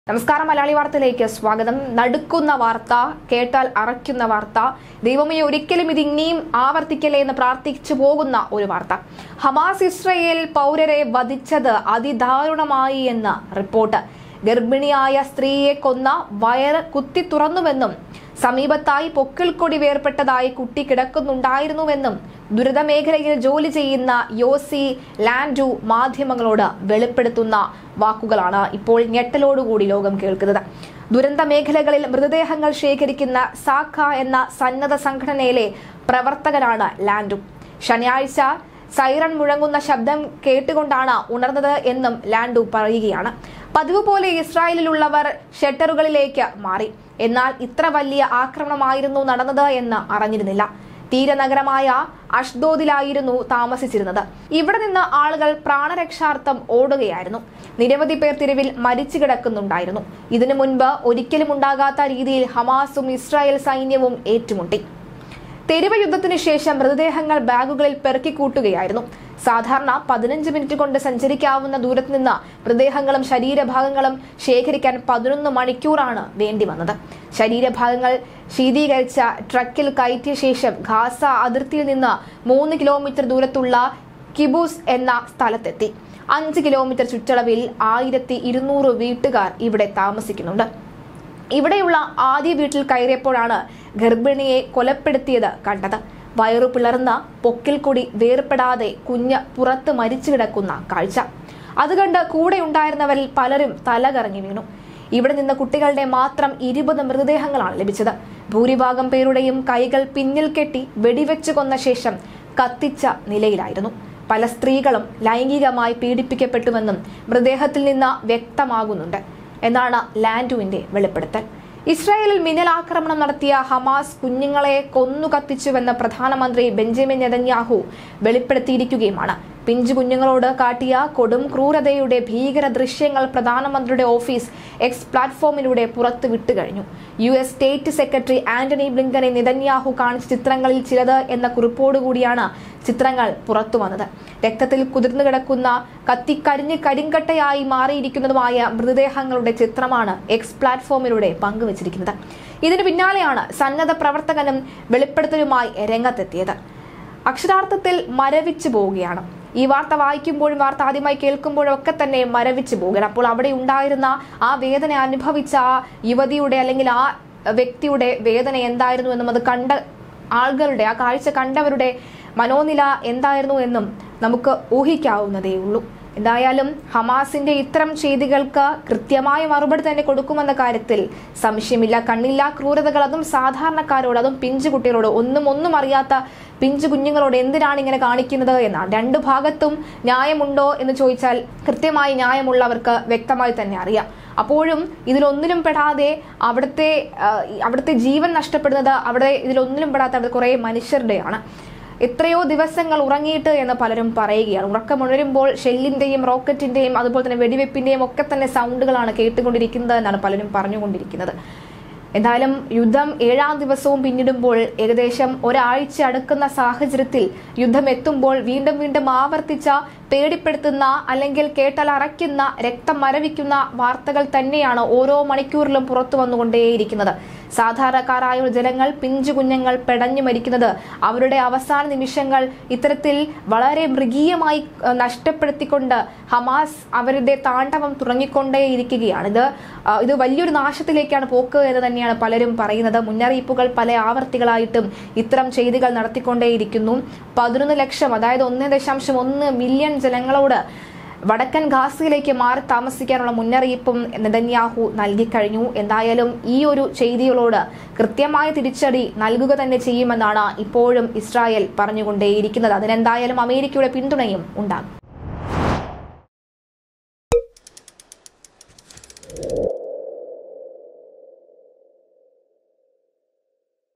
നമസ്കാരം മലയാളി വാർത്തയിലേക്ക് സ്വാഗതം നടുക്കുന്ന വാർത്ത കേട്ടാൽ അറയ്ക്കുന്ന വാർത്ത ദൈവമേ ഒരിക്കലും ഇത് ഇനിയും ആവർത്തിക്കലേ എന്ന് പ്രാർത്ഥിച്ചു പോകുന്ന ഒരു വാർത്ത ഹമാസ് ഇസ്രയേൽ പൗരരെ വധിച്ചത് അതിദാരുണമായി എന്ന് റിപ്പോർട്ട് ഗർഭിണിയായ സ്ത്രീയെ കൊന്ന വയറ് കുത്തി തുറന്നുവെന്നും സമീപത്തായി പൊക്കിൾക്കൊടി വേർപെട്ടതായി കുട്ടി കിടക്കുന്നുണ്ടായിരുന്നുവെന്നും ദുരിതമേഖലയിൽ ജോലി ചെയ്യുന്ന യോസി ലാൻഡു മാധ്യമങ്ങളോട് വെളിപ്പെടുത്തുന്ന വാക്കുകളാണ് ഇപ്പോൾ ഞെട്ടലോടുകൂടി ലോകം കേൾക്കുന്നത് ദുരന്ത മേഖലകളിൽ മൃതദേഹങ്ങൾ ശേഖരിക്കുന്ന സാഖ എന്ന സന്നദ്ധ സംഘടനയിലെ പ്രവർത്തകനാണ് ലാൻഡു ശനിയാഴ്ച സൈറൺ മുഴങ്ങുന്ന ശബ്ദം കേട്ടുകൊണ്ടാണ് ഉണർന്നത് എന്നും ലാൻഡു പറയുകയാണ് പതിവ് പോലെ ഇസ്രായേലിലുള്ളവർ ഷട്ടറുകളിലേക്ക് മാറി എന്നാൽ ഇത്ര വലിയ ആക്രമണമായിരുന്നു നടന്നത് എന്ന് അറിഞ്ഞിരുന്നില്ല തീരനഗരമായ അഷ്ദോദിലായിരുന്നു താമസിച്ചിരുന്നത് ഇവിടെ നിന്ന് ആളുകൾ പ്രാണരക്ഷാർത്ഥം ഓടുകയായിരുന്നു നിരവധി പേർ തെരുവിൽ മരിച്ചു കിടക്കുന്നുണ്ടായിരുന്നു ഇതിനു മുൻപ് ഒരിക്കലും ഉണ്ടാകാത്ത രീതിയിൽ ഹമാസും ഇസ്രായേൽ സൈന്യവും ഏറ്റുമുട്ടി തെരുവ് യുദ്ധത്തിന് ശേഷം മൃതദേഹങ്ങൾ ബാഗുകളിൽ പെറുക്കിക്കൂട്ടുകയായിരുന്നു സാധാരണ പതിനഞ്ച് മിനിറ്റ് കൊണ്ട് സഞ്ചരിക്കാവുന്ന ദൂരത്ത് നിന്ന് മൃതദേഹങ്ങളും ശരീരഭാഗങ്ങളും ശേഖരിക്കാൻ പതിനൊന്ന് മണിക്കൂറാണ് വേണ്ടി വന്നത് ശരീരഭാഗങ്ങൾ ശീതീകരിച്ച ട്രക്കിൽ കയറ്റിയ ശേഷം ഖാസ അതിർത്തിയിൽ നിന്ന് മൂന്ന് കിലോമീറ്റർ ദൂരത്തുള്ള കിബൂസ് എന്ന സ്ഥലത്തെത്തി അഞ്ച് കിലോമീറ്റർ ചുറ്റളവിൽ ആയിരത്തി ഇരുന്നൂറ് വീട്ടുകാർ ഇവിടെ താമസിക്കുന്നുണ്ട് ഇവിടെയുള്ള ആദ്യ വീട്ടിൽ കയറിയപ്പോഴാണ് ഗർഭിണിയെ കൊലപ്പെടുത്തിയത് കണ്ടത് വയറു പിളർന്ന പൊക്കിൽ കൂടി വേർപെടാതെ കുഞ്ഞ് പുറത്ത് മരിച്ചു കിടക്കുന്ന കാഴ്ച അത് കണ്ട് കൂടെ ഉണ്ടായിരുന്നവരിൽ പലരും തലകറങ്ങി വീണു ഇവിടെ നിന്ന് കുട്ടികളുടെ മാത്രം ഇരുപത് മൃതദേഹങ്ങളാണ് ലഭിച്ചത് ഭൂരിഭാഗം പേരുടെയും കൈകൾ പിന്നിൽ കെട്ടി വെടിവെച്ച് കൊന്ന ശേഷം കത്തിച്ച നിലയിലായിരുന്നു പല സ്ത്രീകളും ലൈംഗികമായി പീഡിപ്പിക്കപ്പെട്ടുവെന്നും മൃതദേഹത്തിൽ നിന്ന് വ്യക്തമാകുന്നുണ്ട് എന്നാണ് ലാൻഡുവിന്റെ വെളിപ്പെടുത്തൽ ഇസ്രായേലിൽ മിന്നലാക്രമണം നടത്തിയ ഹമാസ് കുഞ്ഞുങ്ങളെ കൊന്നു കത്തിച്ചുവെന്ന് പ്രധാനമന്ത്രി ബെഞ്ചമിൻ നെതന്യാഹു വെളിപ്പെടുത്തിയിരിക്കുകയുമാണ് പിഞ്ചു കുഞ്ഞുങ്ങളോട് കാട്ടിയ കൊടും ക്രൂരതയുടെ ഭീകര ദൃശ്യങ്ങൾ പ്രധാനമന്ത്രിയുടെ ഓഫീസ് എക്സ് പ്ലാറ്റ്ഫോമിലൂടെ പുറത്തു വിട്ടുകഴിഞ്ഞു U S state secretary Antony ബ്ലിങ്കനെ നെതന്യാഹു കാണിച്ച ചിത്രങ്ങളിൽ ചിലത് എന്ന കുറിപ്പോടുകൂടിയാണ് ചിത്രങ്ങൾ പുറത്തു വന്നത് രക്തത്തിൽ കുതിർന്നു കിടക്കുന്ന കത്തിക്കരിഞ്ഞ് കരിങ്കട്ടയായി മാറിയിരിക്കുന്നതുമായ മൃതദേഹങ്ങളുടെ ചിത്രമാണ് എക്സ് പ്ലാറ്റ്ഫോമിലൂടെ പങ്കുവച്ചിരിക്കുന്നത് ഇതിനു പിന്നാലെയാണ് സന്നദ്ധ പ്രവർത്തകനും വെളിപ്പെടുത്തലുമായി രംഗത്തെത്തിയത് അക്ഷരാർത്ഥത്തിൽ മരവിച്ചു പോവുകയാണ് ഈ വാർത്ത വായിക്കുമ്പോഴും വാർത്ത ആദ്യമായി കേൾക്കുമ്പോഴും ഒക്കെ തന്നെ മരവിച്ചു പോകുകയാണ് അപ്പോൾ അവിടെ ഉണ്ടായിരുന്ന ആ വേദന അനുഭവിച്ച ആ യുവതിയുടെ അല്ലെങ്കിൽ ആ വ്യക്തിയുടെ വേദന എന്തായിരുന്നു എന്നും അത് കണ്ട ആളുകളുടെ ആ കാഴ്ച കണ്ടവരുടെ മനോനില എന്തായിരുന്നു എന്നും നമുക്ക് ഊഹിക്കാവുന്നതേ ഉള്ളൂ എന്തായാലും ഹമാസിന്റെ ഇത്തരം ചെയ്തികൾക്ക് കൃത്യമായ മറുപടി തന്നെ കൊടുക്കുമെന്ന കാര്യത്തിൽ സംശയമില്ല കണ്ണില്ലാ ക്രൂരതകൾ അതും സാധാരണക്കാരോട് അതും പിഞ്ചു കുട്ടികളോട് ഒന്നും ഒന്നും അറിയാത്ത പിഞ്ചു കുഞ്ഞുങ്ങളോട് എന്തിനാണ് ഇങ്ങനെ കാണിക്കുന്നത് എന്നാണ് രണ്ടു ഭാഗത്തും ന്യായമുണ്ടോ എന്ന് ചോദിച്ചാൽ കൃത്യമായി ന്യായമുള്ളവർക്ക് വ്യക്തമായി തന്നെ അറിയാം അപ്പോഴും ഇതിലൊന്നിലും പെടാതെ അവിടുത്തെ ആ, അവിടുത്തെ ജീവൻ നഷ്ടപ്പെടുന്നത് അവിടെ ഇതിലൊന്നിലും പെടാത്ത അവിടെ കുറേ മനുഷ്യരുടെയാണ് എത്രയോ ദിവസങ്ങൾ ഉറങ്ങിയിട്ട് എന്ന് പലരും പറയുകയാണ് ഉറക്കമുണരുമ്പോൾ ഷെല്ലിന്റെയും റോക്കറ്റിന്റെയും അതുപോലെ തന്നെ വെടിവെപ്പിന്റെയും ഒക്കെ തന്നെ സൗണ്ടുകളാണ് കേട്ടുകൊണ്ടിരിക്കുന്നത് എന്നാണ് പലരും പറഞ്ഞുകൊണ്ടിരിക്കുന്നത് എന്തായാലും യുദ്ധം ഏഴാം ദിവസവും പിന്നിടുമ്പോൾ ഏകദേശം ഒരാഴ്ച അടുക്കുന്ന സാഹചര്യത്തിൽ യുദ്ധം എത്തുമ്പോൾ വീണ്ടും വീണ്ടും ആവർത്തിച്ച പേടിപ്പെടുത്തുന്ന അല്ലെങ്കിൽ കേട്ടാൽ അറയ്ക്കുന്ന രക്തം മരവിക്കുന്ന വാർത്തകൾ തന്നെയാണ് ഓരോ മണിക്കൂറിലും പുറത്തു വന്നുകൊണ്ടേയിരിക്കുന്നത് സാധാരണക്കാരായ ജനങ്ങൾ പിഞ്ചു കുഞ്ഞുങ്ങൾ പെടഞ്ഞു മരിക്കുന്നത് അവരുടെ അവസാന നിമിഷങ്ങൾ ഇത്തരത്തിൽ വളരെ മൃഗീയമായി ഏഹ്, നഷ്ടപ്പെടുത്തിക്കൊണ്ട് ഹമാസ് അവരുടെ താണ്ഡവം തുടങ്ങിക്കൊണ്ടേയിരിക്കുകയാണ് ഇത് ആ, ഇത് വലിയൊരു നാശത്തിലേക്കാണ് പോക്ക് എന്ന് തന്നെയാണ് പലരും പറയുന്നത് മുന്നറിയിപ്പുകൾ പല ആവർത്തികളായിട്ടും ഇത്തരം ചെയ്തികൾ നടത്തിക്കൊണ്ടേയിരിക്കുന്നു പതിനൊന്ന് ലക്ഷം അതായത് ഒന്ന് ദശാംശം ഒന്ന് മില്യൺ ജനങ്ങളോട് വടക്കൻ ഗാസയിലേക്ക് മാറി താമസിക്കാനുള്ള മുന്നറിയിപ്പും നെതന്യാഹു നൽകിക്കഴിഞ്ഞു എന്തായാലും ഈ ഒരു ചെയ്തികളോട് കൃത്യമായ തിരിച്ചടി നൽകുക തന്നെ ചെയ്യുമെന്നാണ് ഇപ്പോഴും ഇസ്രായേൽ പറഞ്ഞുകൊണ്ടേയിരിക്കുന്നത് അതിനെന്തായാലും അമേരിക്കയുടെ പിന്തുണയും ഉണ്ടാകും